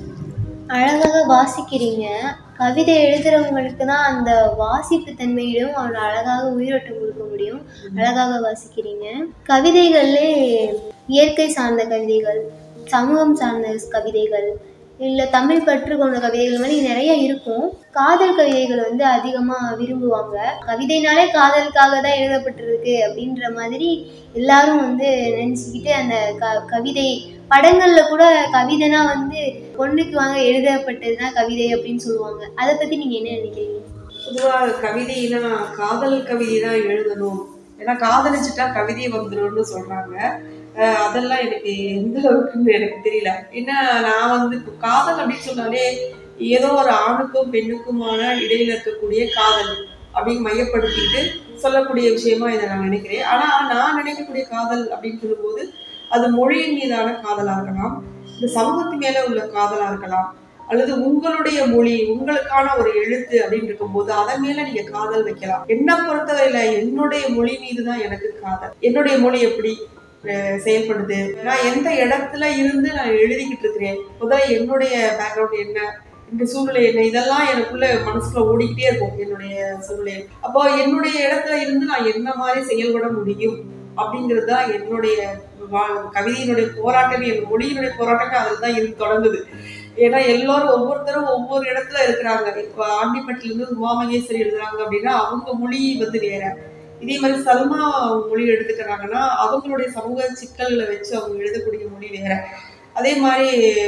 அழகாக வாசிக்கிறீங்க கவிதை எழுதுறவங்களுக்கு தான் அந்த வாசிப்பு தன்மையிலும் அவர் அழகாக உயிரோட்டம் கொடுக்க முடியும் அழகாக வாசிக்கிறீங்க கவிதைகள்லே இயற்கை சார்ந்த கவிதைகள் சமூகம் சார்ந்த கவிதைகள் இல்லை தமிழ் பற்று கொண்ட கவிதைகள் மாதிரி நிறைய இருக்கும் காதல் கவிதைகள் வந்து அதிகமாக விரும்புவாங்க கவிதைனாலே காதலுக்காக தான் எழுதப்பட்டிருக்கு அப்படின்ற மாதிரி எல்லாரும் வந்து நினச்சிக்கிட்டு அந்த க கவிதை படங்களில் கூட கவிதைனா வந்து பொண்ணுக்கு வாங்க எழுதப்பட்டது தான் கவிதை அப்படின்னு சொல்லுவாங்க அதை பற்றி நீங்கள் என்ன நினைக்கிறீங்க பொதுவாக கவிதைனா காதல் கவிதை தான் எழுதணும் ஏன்னா காதலிச்சுட்டா கவிதை வந்துடும்னு சொல்றாங்க அஹ் அதெல்லாம் எனக்கு எந்த அளவுக்குன்னு எனக்கு தெரியல ஏன்னா நான் வந்து இப்போ காதல் அப்படின்னு சொன்னாலே ஏதோ ஒரு ஆணுக்கும் பெண்ணுக்குமான இடையில இருக்கக்கூடிய காதல் அப்படின்னு மையப்படுத்திட்டு சொல்லக்கூடிய விஷயமா இதை நான் நினைக்கிறேன் ஆனா நான் நினைக்கக்கூடிய காதல் அப்படின்னு சொல்லும்போது அது மொழியின் மீதான காதலா இருக்கலாம் இந்த சமூகத்து மேல உள்ள காதலா இருக்கலாம் அல்லது உங்களுடைய மொழி உங்களுக்கான ஒரு எழுத்து அப்படின்னு இருக்கும்போது அதன் மேல நீங்க காதல் வைக்கலாம் என்ன பொறுத்தவரையில என்னுடைய மொழி மீது தான் எனக்கு காதல் என்னுடைய மொழி எப்படி அஹ், செயல்படுது நான் எந்த இடத்துல இருந்து நான் எழுதிக்கிட்டு இருக்கிறேன் முதல்ல என்னுடைய பேக்ரவுண்ட் என்ன இந்த சூழ்நிலை என்ன இதெல்லாம் எனக்குள்ள மனசுக்குள்ள ஓடிக்கிட்டே இருக்கும் என்னுடைய சூழ்நிலை அப்போ என்னுடைய இடத்துல இருந்து நான் என்ன மாதிரி செயல்பட முடியும் அப்படிங்கிறது தான் என்னுடைய வா- கவிதையினுடைய போராட்டமே என் மொழியினுடைய போராட்டமே அதில் தான் இருந்து தொடங்குது ஏன்னா எல்லாரும் ஒவ்வொருத்தரும் ஒவ்வொரு இடத்துல இருக்கிறாங்க இப்போ ஆண்டிப்பட்டில இருந்து உமாமகேஸ்வரி எழுதுறாங்க அப்படின்னா அவங்க மொழி வந்து வேற இதே மாதிரி சல்மா மொழி எடுத்துக்கிறாங்கன்னா அவங்களுடைய சமூக சிக்கல்களை வச்சு அவங்க எழுதக்கூடிய மொழி வேற அதே மாதிரி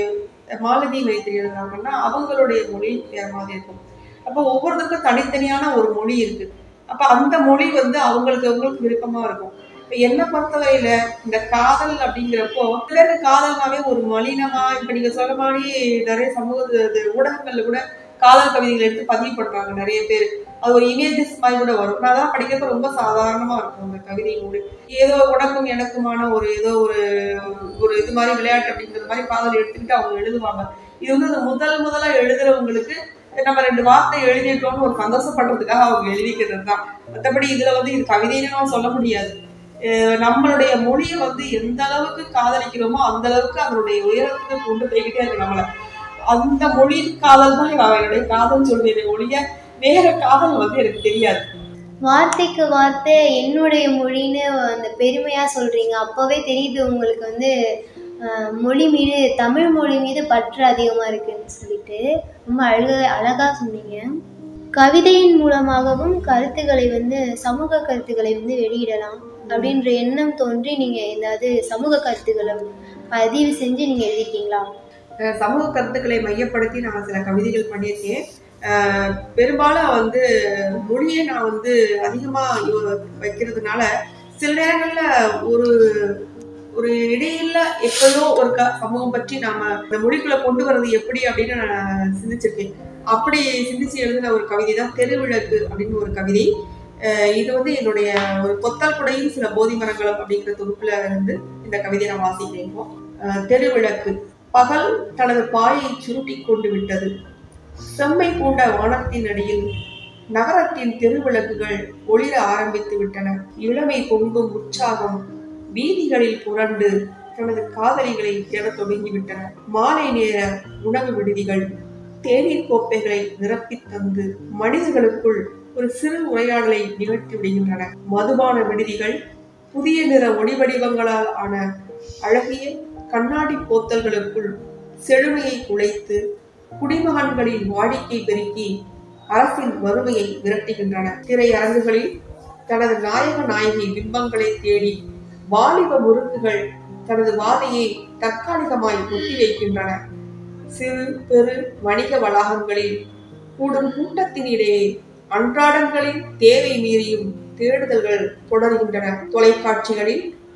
மாலதி மைத்திரி எழுதுறாங்கன்னா அவங்களுடைய மொழி வேற மாதிரி இருக்கும் அப்போ ஒவ்வொருத்தருக்கும் தனித்தனியான ஒரு மொழி இருக்கு அப்ப அந்த மொழி வந்து அவங்களுக்கு அவங்களுக்கு விருப்பமா இருக்கும் இப்ப என்னை பொறுத்தவரையில இந்த காதல் அப்படிங்கிறப்போ சில பேருக்கு காதல்னாவே ஒரு மலினமா இப்ப நீங்க சொல்ல மாதிரி நிறைய சமூக இது ஊடகங்கள்ல கூட காதல் கவிதைகள் எடுத்து பதிவு பண்றாங்க நிறைய பேர் அது ஒரு இமேஜஸ் மாதிரி கூட வரும் நான் அதெல்லாம் படிக்கிறப்ப ரொம்ப சாதாரணமா இருக்கும் அந்த கவிதை நூல் ஏதோ உனக்கும் எனக்குமான ஒரு ஏதோ ஒரு ஒரு இது மாதிரி விளையாட்டு அப்படிங்கிற மாதிரி காதல் எடுத்துக்கிட்டு அவங்க எழுதுவாங்க இது வந்து அந்த முதல் முதலா எழுதுறவங்களுக்கு நம்ம ரெண்டு வார்த்தை எழுதிட்டோம்னு ஒரு சந்தோஷப்படுறதுக்காக அவங்க எழுதிக்கிறது தான் மற்றபடி இதுல வந்து இது கவிதைன்னு நம்ம சொல்ல முடியாது அஹ் நம்மளுடைய மொழியை வந்து எந்த அளவுக்கு காதலிக்கிறோமோ அந்த அளவுக்கு அதனுடைய உயரத்துக்கு கொண்டு போய்கிட்டே இருக்கு நம்மளை அந்த மொழி காதல் தான் நான் என்னுடைய காதல் சொல்வேன் ஒழிய வேற காதல் வந்து எனக்கு தெரியாது வார்த்தைக்கு வார்த்தை என்னுடைய மொழின்னு அந்த பெருமையாக சொல்கிறீங்க அப்போவே தெரியுது உங்களுக்கு வந்து ஆஹ், மொழி மீது தமிழ் மொழி மீது பற்று அதிகமாக இருக்குன்னு சொல்லிட்டு ரொம்ப அழக அழகாக சொன்னீங்க கவிதையின் மூலமாகவும் கருத்துக்களை வந்து சமூக கருத்துக்களை வந்து வெளியிடலாம் அப்படின்ற எண்ணம் தோன்றி நீங்கள் ஏதாவது சமூக கருத்துக்களை பதிவு செஞ்சு நீங்கள் எழுதிருக்கீங்களா அஹ் சமூக கருத்துக்களை மையப்படுத்தி நான் சில கவிதைகள் பண்ணியிருக்கேன் அஹ் பெரும்பாலும் வந்து மொழியை நான் வந்து அதிகமாக வைக்கிறதுனால சில நேரங்களில் ஒரு ஒரு இடையில எப்பயோ ஒரு க சமூகம் பற்றி நாம இந்த மொழிக்குள்ள கொண்டு வர்றது எப்படி அப்படின்னு நான் சிந்திச்சிருக்கேன் அப்படி சிந்திச்சு எழுதின ஒரு கவிதை தான் தெருவிளக்கு அப்படின்னு ஒரு கவிதை அஹ் இது வந்து என்னுடைய ஒரு பொத்தல் குடையும் சில போதி மரங்களும் அப்படிங்கிற தொகுப்புல இருந்து இந்த கவிதையை நான் வாசிக்கிறேன் இப்போ. அஹ் தெருவிளக்கு பகல் தனது பாயை சுருட்டி கொண்டு விட்டது செம்மை பூண்ட வானத்தின் அடியில் நகரத்தின் தெருவிளக்குகள் ஒளிர ஆரம்பித்து விட்டன இளமை பொங்கும் உற்சாகம் வீதிகளில் புரண்டு தனது காதலிகளை தேடத் தொடங்கிவிட்டன மாலை நேர உணவு விடுதிகள் தேநீர் கோப்பைகளை நிரப்பித் தந்து மனிதர்களுக்குள் ஒரு சிறு உரையாடலை நிகழ்த்தி விடுகின்றன மதுபான விடுதிகள் புதிய நிற ஒளிவடிவங்களால் ஆன அழகிய கண்ணாடி போத்தல்களுக்குள் செழுமையை குலைத்து குடிமகன்களின் வாடிக்கை பெருக்கி அரசின் வறுமையை விரட்டுகின்றன திரையரங்குகளில் தனது நாயக நாயகி பிம்பங்களை தேடி வாலிப முறுக்குகள் தனது வாதையை தற்காலிகமாய் ஒத்தி வைக்கின்றன சிறு பெரு வணிக வளாகங்களில் கூடும் கூட்டத்தினிடையே அன்றாடங்களின் தேவை மீறியும் தேடுதல்கள் தொடர்கின்றன தொலைக்காட்சிகளில்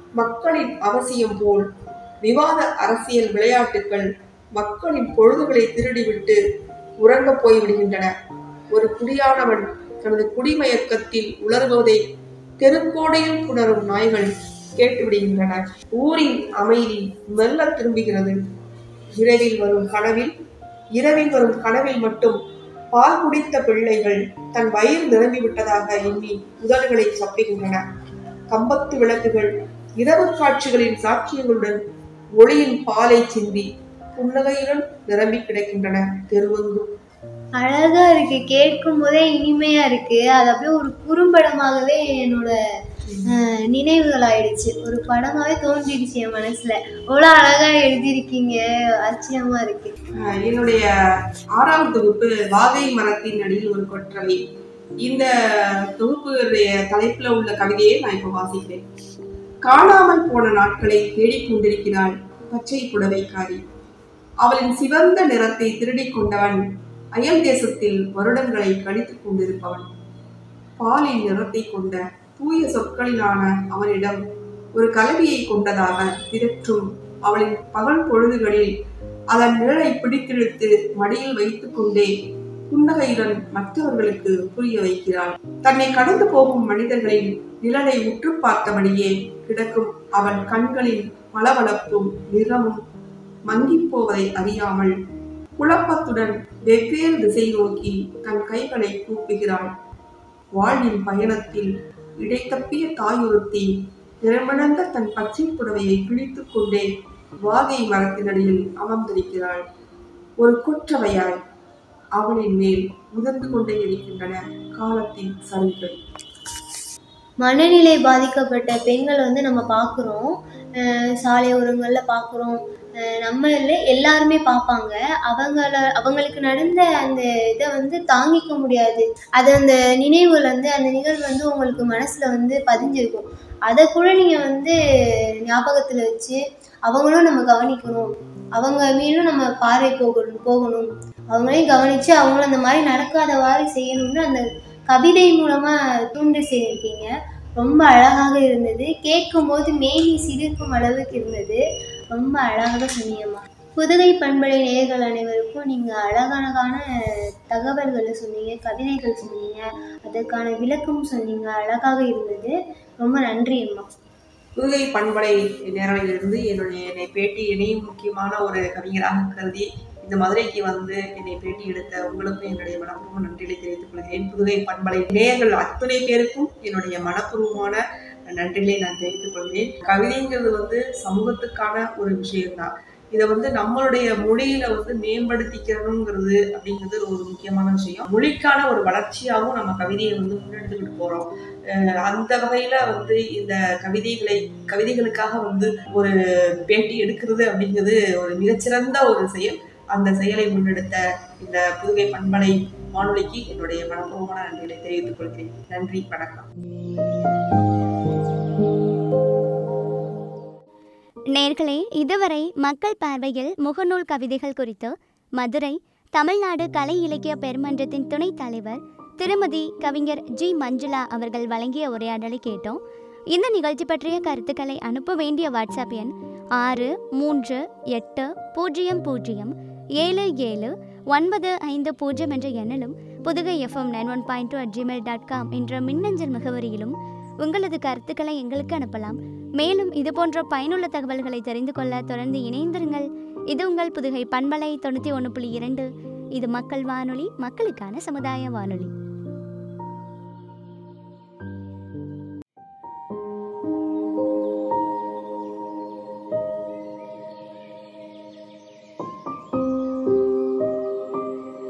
மக்களின் அவசியம் போல் விவாத அரசியல் விளையாட்டுகள் மக்களின் பொழுதுகளை திருடிவிட்டு உறங்கப் போய்விடுகின்றன ஒரு குடியானவன் தனது குடிமயக்கத்தில் உலர்வதை தெருக்கோடையில் புணரும் நாய்கள் கேட்டுவிடுகின்றன ஊரின் அமைதி மெல்ல திரும்புகிறது இரவில் வரும் கனவில் இரவில் வரும் கனவில் மட்டும் பால் குடித்த பிள்ளைகள் தன் வயிறு நிரம்பி விட்டதாக எண்ணி உதடுகளை சப்புகின்றன கம்பத்து விளக்குகள் இரவு காட்சிகளின் சாட்சியங்களுடன் ஒளியின் பாலை சிந்தி புன்னகையுடன் நிரம்பி கிடக்கின்றன தெருவெங்கும் அழகா இருக்கு கேட்கும் போதே இனிமையா இருக்கு அது அப்படியே ஒரு குறும்படமாகவே என்னோட அஹ், நினைவுகள் ஆயிடுச்சு ஒரு படமாவே தோன்றிடுச்சு என் மனசுல அவ்வளோ அழகா எழுதியிருக்கீங்க ஆச்சரியமா இருக்கு ஆஹ் என்னுடைய ஆறாம் தொகுப்பு வாகை மரத்தின் அடியில் ஒரு கொற்றவை இந்த தொகுப்புடைய தலைப்புல உள்ள கவிதையை நான் இப்போ வாசிக்கிறேன் காணாமல் போன நாட்களை தேடிக் கொண்டிருக்கிறாள் பச்சை புடவைக்காரி அவளின் சிவந்த நிறத்தை திருடிக் கொண்டவன் அயல் தேசத்தில் வருடங்களை கழித்துக் கொண்டிருப்பவன் பாலின் நிறத்தை கொண்ட தூய சொற்களிலான அவனிடம் ஒரு கலவியை கொண்டதாக திரற்றும் அவளின் பகல் பொழுதுகளில் அதன் நிழலை பிடித்திழுத்து மடியில் வைத்துக் கொண்டே புன்னகையுடன் மற்றவர்களுக்கு புரிய வைக்கிறாள் தன்னை கடந்து போகும் மனிதர்களின் நிழலை உற்று பார்த்தபடியே கிடக்கும் அவன் கண்களின் பளபளப்பும் நிறமும் மங்கிப் போவதை அறியாமல் குழப்பத்துடன் வெவ்வேறு திசை நோக்கி தன் கைகளை கூப்புகிறாள் வாழ்வின் பயணத்தில் இடைத்தப்பிய தாயுறுத்தி நிறமிழந்த தன் பச்சை புடவையை கிழித்துக் கொண்டே வாகை மரத்தினடியில் அமர்ந்திருக்கிறாள் ஒரு குற்றவையாய் அவளின் மேல் உதிர்ந்து கொண்டே இருக்கின்றன காலத்தின் சரிவுகள் மனநிலை பாதிக்கப்பட்ட பெண்கள் வந்து நம்ம பார்க்குறோம் சாலை ஓரங்களில் பார்க்குறோம் நம்ம இல்லை எல்லாருமே பார்ப்பாங்க அவங்கள அவங்களுக்கு நடந்த அந்த இதை வந்து தாங்கிக்க முடியாது அது அந்த நினைவுகள் வந்து அந்த நிகழ்வு வந்து உங்களுக்கு மனசில் வந்து பதிஞ்சிருக்கும் அதை கூட நீங்கள் வந்து ஞாபகத்தில் வச்சு அவங்களும் நம்ம கவனிக்கணும் அவங்க மீண்டும் நம்ம பார்வை போகணும் போகணும் அவங்களையும் கவனித்து அவங்களும் அந்த மாதிரி நடக்காதவாறு செய்யணும்னு அந்த கவிதை மூலமாக தூண்டு செய்திருக்கீங்க ரொம்ப அழகாக இருந்தது கேட்கும்போது மேனி சிரிக்கும் அளவுக்கு இருந்தது ரொம்ப அழகாக சொன்னீங்கம்மா புதுகை பண்பலை நேயர்கள் அனைவருக்கும் நீங்கள் அழகழகான தகவல்களை சொன்னீங்க கவிதைகள் சொன்னீங்க அதற்கான விளக்கம் சொன்னீங்க அழகாக இருந்தது ரொம்ப நன்றி அம்மா புதுகை பண்பலை நேரலையிலிருந்து என்னுடைய என்னை பேட்டி இணையும் முக்கியமான ஒரு கவிஞராக கருதி இந்த மதுரைக்கு வந்து என்னை பேட்டி எடுத்த உங்களுக்கும் என்னுடைய மனப்பூர்வ நன்றிகளை தெரிவித்துக் கொள்கிறேன் புதுகை பண்பலை நேயர்கள் அத்துணை பேருக்கும் என்னுடைய மனப்பூர்வமான நன்றிகளை நான் தெரிவித்துக் கொள்கிறேன் கவிதைங்கிறது வந்து சமூகத்துக்கான ஒரு விஷயம்தான் இதை வந்து நம்மளுடைய மொழியில வந்து மேம்படுத்திக்கிறணுங்கிறது அப்படிங்கிறது ஒரு முக்கியமான விஷயம் மொழிக்கான ஒரு வளர்ச்சியாகவும் நம்ம கவிதையை வந்து முன்னெடுத்துக்கிட்டு போறோம் அஹ் அந்த வகையில வந்து இந்த கவிதைகளை கவிதைகளுக்காக வந்து ஒரு பேட்டி எடுக்கிறது அப்படிங்கிறது ஒரு மிகச்சிறந்த ஒரு செயல் அந்த செயலை முன்னெடுத்த இந்த புதுகை பண்பலை வானொலிக்கு என்னுடைய மனப்பூர்வமான நன்றிகளை தெரிவித்துக் கொள்கிறேன் நன்றி வணக்கம் நேர்களே இதுவரை மக்கள் பார்வையில் முகநூல் கவிதைகள் குறித்து மதுரை தமிழ்நாடு கலை இலக்கிய பெருமன்றத்தின் துணைத் தலைவர் திருமதி கவிஞர் ஜி மஞ்சுளா அவர்கள் வழங்கிய உரையாடலை கேட்டோம் இந்த நிகழ்ச்சி பற்றிய கருத்துக்களை அனுப்ப வேண்டிய வாட்ஸ்அப் எண் ஆறு மூன்று எட்டு பூஜ்ஜியம் பூஜ்ஜியம் ஏழு ஏழு ஒன்பது ஐந்து பூஜ்ஜியம் என்ற எண்ணிலும் Pudugai FM nine one point two at Gmail dot com என்ற மின்னஞ்சல் முகவரியிலும் உங்களது கருத்துக்களை எங்களுக்கு அனுப்பலாம் மேலும் இது போன்ற பயனுள்ள தகவல்களை தெரிந்து கொள்ள தொடர்ந்து இணைந்திருங்கள் இது உங்கள் புதுகை பண்பலை தொண்ணூற்றி ஒன்று புள்ளி இரண்டு இது மக்கள் வானொலி மக்களுக்கான சமுதாய வானொலி